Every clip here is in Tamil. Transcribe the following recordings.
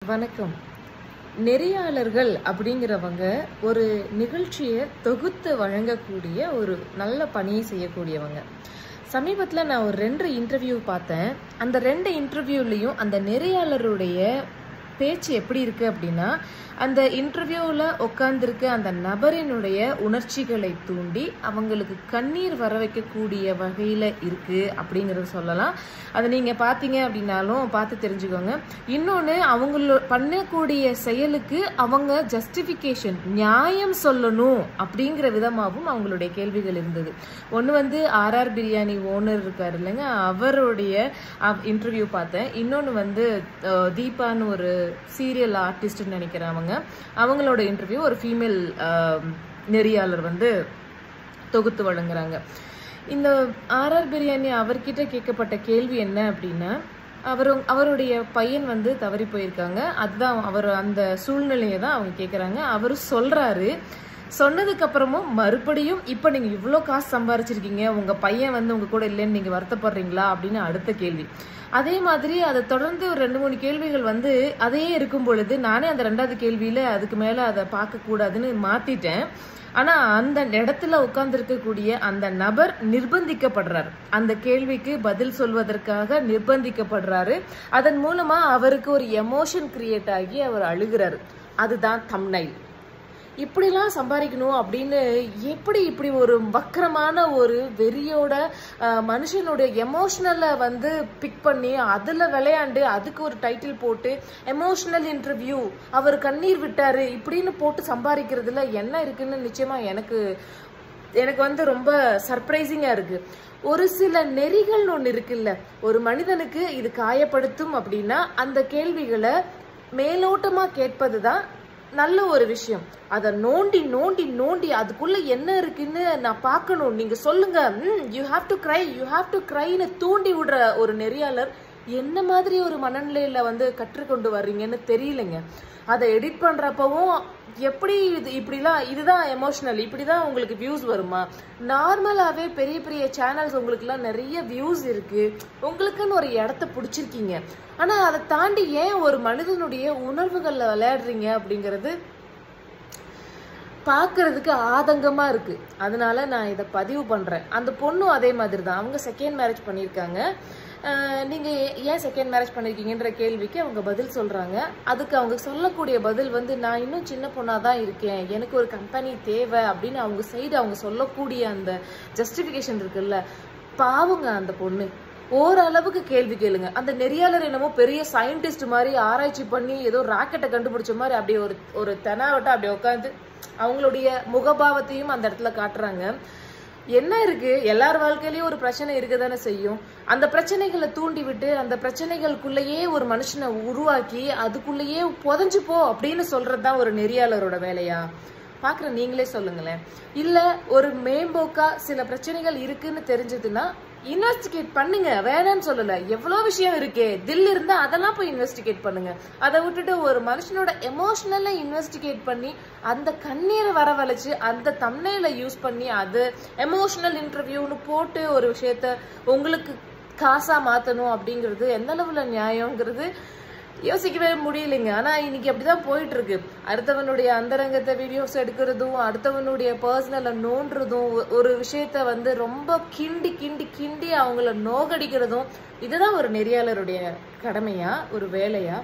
வணக்கம் நெறியாளர்கள் அப்படிங்கிறவங்க ஒரு நிகழ்ச்சியை தொகுத்து வழங்கக்கூடிய ஒரு நல்ல பணியை செய்யக்கூடியவங்க சமீபத்தில் நான் ஒரு ரெண்டு இன்டர்வியூ பார்த்தேன் அந்த ரெண்டு இன்டர்வியூலையும் அந்த நெறியாளருடைய பேச்சு எப்படி இருக்கு அப்படின்னா அந்த இன்டர்வியூவில் உட்காந்துருக்க அந்த நபரினுடைய உணர்ச்சிகளை தூண்டி அவங்களுக்கு கண்ணீர் வர வைக்கக்கூடிய வகையில் இருக்கு அப்படிங்கிறத சொல்லலாம் அதை நீங்கள் பார்த்தீங்க அப்படின்னாலும் பார்த்து தெரிஞ்சுக்கோங்க இன்னொன்று அவங்கள பண்ணக்கூடிய செயலுக்கு அவங்க ஜஸ்டிஃபிகேஷன் நியாயம் சொல்லணும் அப்படிங்கிற விதமாகவும் அவங்களுடைய கேள்விகள் இருந்தது ஒன்று வந்து ஆர்ஆர் பிரியாணி ஓனர் இருக்கார் இல்லைங்க அவருடைய இன்டர்வியூ பார்த்தேன் இன்னொன்று வந்து அஹ், தீபான்னு ஒரு சீரியல் ஆர்டிஸ்ட்னு நினைக்கிறேன் அவங்க அவங்களோட இன்டர்வியூ ஒரு ஃபீமேல் நெறியாளர் வந்து தொகுத்து வழங்குறாங்க இந்த ஆர்ஆர் பிரியாணி அவர்கிட்ட கேட்கப்பட்ட கேள்வி என்ன அப்படின்னா அவர் அவருடைய பையன் வந்து தவறி போயிருக்காங்க அதுதான் அவர் அந்த சூழ்நிலையை தான் அவங்க கேட்குறாங்க அவர் சொல்றாரு சொன்னதுக்கு அப்புறமும் மறுபடியும் இப்போ நீங்க இவ்வளோ காசு சம்பாரிச்சிருக்கீங்க உங்க பையன் வந்து உங்க கூட இல்லைன்னு நீங்க வருத்தப்படுறீங்களா அப்படின்னு அடுத்த கேள்வி அதே மாதிரி அதை தொடர்ந்து ஒரு ரெண்டு மூணு கேள்விகள் வந்து அதையே இருக்கும் பொழுது நானே அந்த ரெண்டாவது கேள்வியில அதுக்கு மேல அதை பார்க்க கூடாதுன்னு மாத்திட்டேன் ஆனா அந்த இடத்துல உட்கார்ந்துருக்கக்கூடிய அந்த நபர் நிர்பந்திக்கப்படுறார் அந்த கேள்விக்கு பதில் சொல்வதற்காக நிர்பந்திக்கப்படுறாரு அதன் மூலமா அவருக்கு ஒரு எமோஷன் கிரியேட் ஆகி அவர் அழுகிறாரு அதுதான் தம்னைல் இப்படிலாம் சம்பாதிக்கணும் அப்படின்னு எப்படி இப்படி ஒரு வக்கரமான ஒரு வெறியோட அஹ், மனுஷனுடைய எமோஷனலை வந்து பிக் பண்ணி அதில் விளையாண்டு அதுக்கு ஒரு டைட்டில் போட்டு எமோஷனல் இன்டர்வியூ அவர் கண்ணீர் விட்டாரு இப்படின்னு போட்டு சம்பாதிக்கிறதுல என்ன இருக்குன்னு நிச்சயமா எனக்கு எனக்கு வந்து ரொம்ப சர்ப்ரைசிங்கா இருக்கு ஒரு சில நெறிகள் ஒன்று இருக்குல்ல ஒரு மனிதனுக்கு இது காயப்படுத்தும் அப்படின்னா அந்த கேள்விகளை மேலோட்டமா கேட்பதுதான் நல்ல ஒரு விஷயம் அதை நோண்டி நோண்டி நோண்டி அதுக்குள்ள என்ன இருக்குன்னு நான் பார்க்கணும் நீங்க சொல்லுங்க you have to cry you have to கிரைன்னு தூண்டி விடுற ஒரு நெறியாளர் என்ன மாதிரி ஒரு மனநிலையில வந்து கற்றுக்கொண்டு வர்றீங்கன்னு தெரியலைங்க அதை எடிட் பண்றப்பவும் எப்படி இது இப்படிலாம் இதுதான் எமோஷனல் இப்படிதான் உங்களுக்கு வியூஸ் வருமா நார்மலாவே பெரிய பெரிய சேனல்ஸ் உங்களுக்குலாம் நிறைய வியூஸ் இருக்கு உங்களுக்குன்னு ஒரு இடத்த பிடிச்சிருக்கீங்க ஆனா அதை தாண்டி ஏன் ஒரு மனிதனுடைய உணர்வுகள்ல விளையாடுறீங்க அப்படிங்கிறது பார்க்கறதுக்கு ஆதங்கமா இருக்கு அதனால நான் இதை பதிவு பண்றேன் அந்த பொண்ணும் அதே மாதிரி தான் அவங்க செகண்ட் மேரேஜ் பண்ணியிருக்காங்க அஹ் நீங்க ஏ- ஏன் செகண்ட் மேரேஜ் பண்ணிருக்கீங்கன்ற கேள்விக்கு அவங்க பதில் சொல்றாங்க அதுக்கு அவங்க சொல்லக்கூடிய பதில் வந்து நான் இன்னும் சின்ன பொண்ணா தான் இருக்கேன் எனக்கு ஒரு கம்பெனி தேவை அப்படின்னு அவங்க சைடு அவங்க சொல்லக்கூடிய அந்த ஜஸ்டிஃபிகேஷன் இருக்குல்ல பாவங்க அந்த பொண்ணு ஓரளவுக்கு கேள்வி கேளுங்க அந்த நெறியாளர் என்னமோ பெரிய சயின்டிஸ்ட் மாதிரி ஆராய்ச்சி பண்ணி ஏதோ ராக்கெட்டை கண்டுபிடிச்ச மாதிரி அப்படியே ஒரு ஒரு தெனாவட்டம் அப்படியே உட்காந்து அவங்களுடைய முகபாவத்தையும் அந்த இடத்துல காட்டுறாங்க என்ன இருக்கு எல்லார் வாழ்க்கையிலயும் ஒரு பிரச்சனை இருக்கதானே செய்யும் அந்த பிரச்சனைகளை தூண்டி விட்டு அந்த பிரச்சனைகளுக்குள்ளேயே ஒரு மனுஷனை உருவாக்கி அதுக்குள்ளேயே புதைஞ்சு போ அப்படின்னு சொல்றதுதான் ஒரு நெறியாளரோட வேலையா பாக்குற நீங்களே சொல்லுங்களேன் இல்ல ஒரு மேம்போக்கா சில பிரச்சனைகள் இருக்குன்னு தெரிஞ்சதுன்னா இன்வெஸ்டிகேட் பண்ணுங்க வேணாம்னு சொல்லல எவ்வளவு விஷயம் இருக்கே தில் இருந்தா அதெல்லாம் போய் இன்வெஸ்டிகேட் பண்ணுங்க அதை விட்டுட்டு ஒரு மனுஷனோட எமோஷனலை இன்வெஸ்டிகேட் பண்ணி அந்த கண்ணீரை வரவழைச்சு அந்த தம்னையில யூஸ் பண்ணி அது எமோஷனல் இன்டர்வியூன்னு போட்டு ஒரு விஷயத்த உங்களுக்கு காசா மாத்தணும் அப்படிங்கிறது எந்த அளவுல நியாயங்கிறது யோசிக்கவே முடியலைங்க ஆனா இன்னைக்கு அப்படிதான் போயிட்டு இருக்கு அடுத்தவனுடைய அந்தரங்கத்தை வீடியோஸ் எடுக்கிறதும் அடுத்தவனுடைய பர்சனலை நோண்டுறதும் ஒ- ஒரு விஷயத்த வந்து ரொம்ப கிண்டி கிண்டி கிண்டி அவங்கள நோகடிக்கிறதும் இதுதான் ஒரு நெறியாளருடைய கடமையா ஒரு வேலையா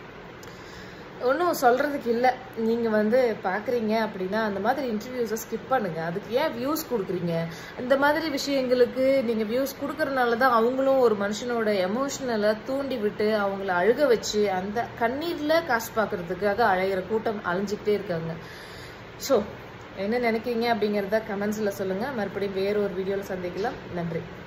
ஒன்றும் சொல்றதுக்கு இல்லை நீங்க வந்து பாக்குறீங்க அப்படின்னா அந்த மாதிரி இன்டர்வியூஸை ஸ்கிப் பண்ணுங்க அதுக்கு ஏன் வியூஸ் கொடுக்குறீங்க இந்த மாதிரி விஷயங்களுக்கு நீங்க வியூஸ் கொடுக்கறனால தான் அவங்களும் ஒரு மனுஷனோட எமோஷனலை தூண்டி விட்டு அவங்கள அழுக வச்சு அந்த கண்ணீர்ல காசு பார்க்கறதுக்காக அழைகிற கூட்டம் அழிஞ்சுக்கிட்டே இருக்காங்க ஸோ என்ன நினைக்கிறீங்க அப்படிங்கிறத கமெண்ட்ஸ்ல சொல்லுங்க மறுபடியும் வேற ஒரு வீடியோல சந்திக்கலாம் நன்றி